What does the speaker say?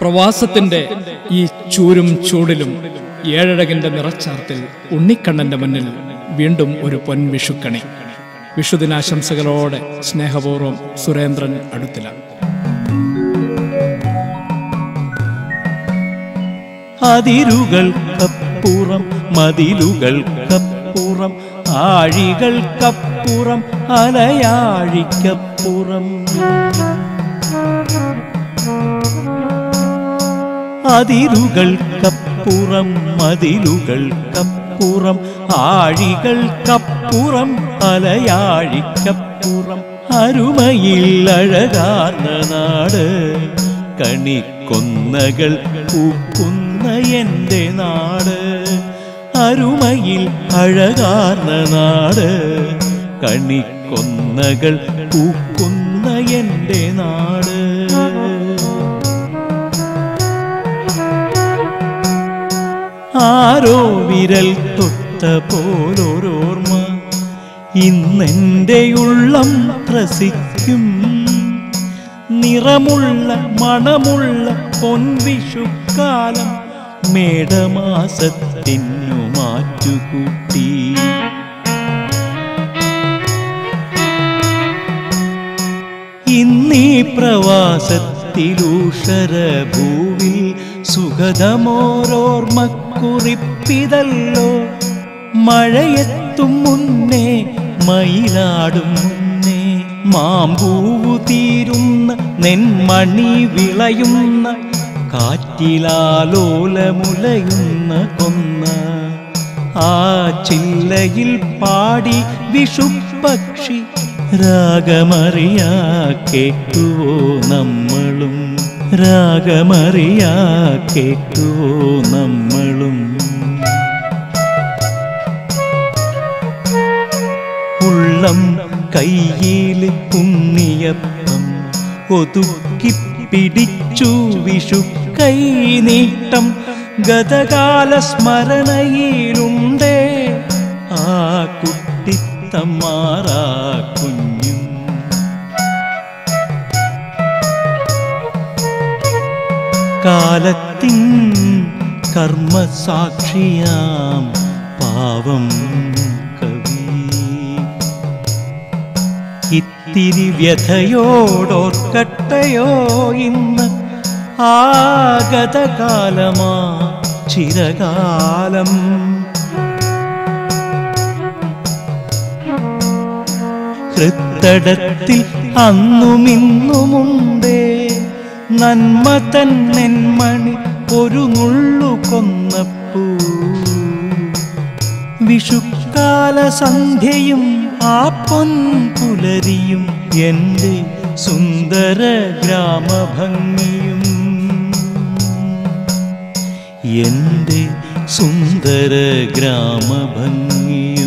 പ്രവാസത്തിന്റെ ഈ ചൂരും ചൂടിലും ഏഴഴകിന്റെ നിറച്ചാർത്തിൽ ഉണ്ണിക്കണ്ണന്റെ മുന്നിൽ വീണ്ടും ഒരു പൊൻവിഷുക്കണി വിഷുദിനാശംസകളോടെ സ്നേഹപൂർവ്വം സുരേന്ദ്രൻ അടുത്തില അതിരുകൾക്കപ്പുറം മതിലുകൾക്കപ്പുറം ആഴികൾക്കപ്പുറം അലയാഴിക്കപ്പുറം അതിരുകൾക്കപ്പുറം മതിലുകൾക്കപ്പുറം ആഴികൾക്കപ്പുറം അലയാഴിക്കപ്പുറം അരുമയിൽ അഴകാർന്ന നാട് കണിക്കൊന്നകൾ പൂക്കുന്ന എൻ്റെ നാട് അരുമയിൽ അഴകാർന്ന നാട് കണിക്കൊന്നകൾ പൂക്കുന്ന എൻ്റെ നാട് ആരോ വിരൽ തൊട്ട പോലൊരോർമ്മ ഇന്നെൻ്റെ ഉള്ളം ത്രസിക്കും നിറമുള്ള മണമുള്ള പൊൻവിഷുക്കാലം മേടമാസത്തിനു മാറ്റുകൂട്ടി ഇന്നീ പ്രവാസത്തിലൂഷര ഭൂവിൽ സുഗതമോരോർമ്മക്കുറിപ്പിതല്ലോ മഴയെത്തും മുന്നേ മയിലാടും മുന്നേ മാമ്പൂവു തീരുന്ന നെന്മണി വിളയുന്ന കാറ്റിലാലോലമുലയുന്ന കൊന്ന ആ ചില്ലയിൽ പാടി വിഷുപ്പക്ഷി രാഗമറിയാ കേട്ടുവോ നമ്മളും രാഗമറിയാ കേട്ടുവോ നമ്മളും ഉള്ളം കയ്യിൽ ഉണ്ണിയപ്പം ഒതുക്കി പിടിച്ചു വിഷു കൈനീട്ടം ഗതകാല സ്മരണയിലുണ്ടേ ആ കുട്ടിത്തമാറാ കുഞ്ഞും കാലത്തിൻ കർമ്മസാക്ഷിയാം പാവം കവി ഇത്തിരി വ്യഥയോടോർക്കട്ടയോ ഇന്ന് ആഗതകാലമാ ചിരകാലം ഹൃത്തടത്തിൽ അന്നുമിന്നുമുണ്ടേ നന്മ തന്നെന്മണി ഒരു നുള്ളു കൊന്നപ്പൂ വിഷുക്കാല സന്ധ്യയും ആ പൊൻപുലരിയും എൻ്റെ സുന്ദര ഗ്രാമഭംഗിയും എൻ്റെ സുന്ദര ഗ്രാമഭംഗിയും